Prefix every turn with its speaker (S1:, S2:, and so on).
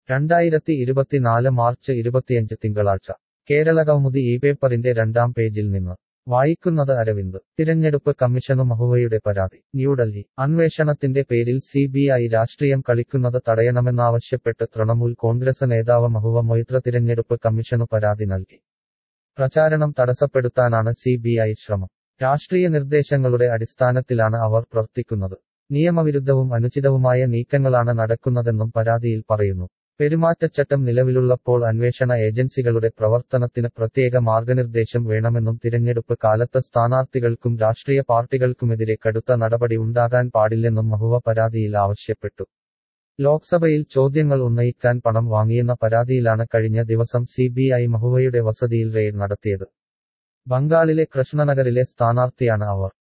S1: രണ്ടായിരത്തി ഇരുപത്തിനാല് മാർച്ച് ഇരുപത്തിയഞ്ച് തിങ്കളാഴ്ച കേരളകൗമുദി ഈ പേപ്പറിന്റെ രണ്ടാം പേജിൽ നിന്ന് വായിക്കുന്നത് അരവിന്ദ് തിരഞ്ഞെടുപ്പ് കമ്മീഷനു മഹുവയുടെ പരാതി ന്യൂഡൽഹി അന്വേഷണത്തിന്റെ പേരിൽ സി ബി ഐ രാഷ്ട്രീയം കളിക്കുന്നത് തടയണമെന്നാവശ്യപ്പെട്ട് തൃണമൂൽ കോൺഗ്രസ് നേതാവ് മഹുവ മൊയ്ത്ര തിരഞ്ഞെടുപ്പ് കമ്മീഷനു പരാതി നൽകി പ്രചാരണം തടസ്സപ്പെടുത്താനാണ് സി ബി ഐ ശ്രമം രാഷ്ട്രീയ നിർദ്ദേശങ്ങളുടെ അടിസ്ഥാനത്തിലാണ് അവർ പ്രവർത്തിക്കുന്നത് നിയമവിരുദ്ധവും അനുചിതവുമായ നീക്കങ്ങളാണ് നടക്കുന്നതെന്നും പരാതിയിൽ പറയുന്നു പെരുമാറ്റച്ചട്ടം നിലവിലുള്ളപ്പോൾ അന്വേഷണ ഏജൻസികളുടെ പ്രവർത്തനത്തിന് പ്രത്യേക മാർഗനിർദ്ദേശം വേണമെന്നും തിരഞ്ഞെടുപ്പ് കാലത്ത് സ്ഥാനാർത്ഥികൾക്കും രാഷ്ട്രീയ പാർട്ടികൾക്കുമെതിരെ കടുത്ത നടപടി ഉണ്ടാകാൻ പാടില്ലെന്നും മഹുവ പരാതിയിൽ ആവശ്യപ്പെട്ടു ലോക്സഭയിൽ ചോദ്യങ്ങൾ ഉന്നയിക്കാൻ പണം വാങ്ങിയെന്ന പരാതിയിലാണ് കഴിഞ്ഞ ദിവസം സി ബി ഐ മഹുവയുടെ വസതിയിൽ റെയ്ഡ് നടത്തിയത് ബംഗാളിലെ കൃഷ്ണനഗറിലെ സ്ഥാനാർത്ഥിയാണ് അവർ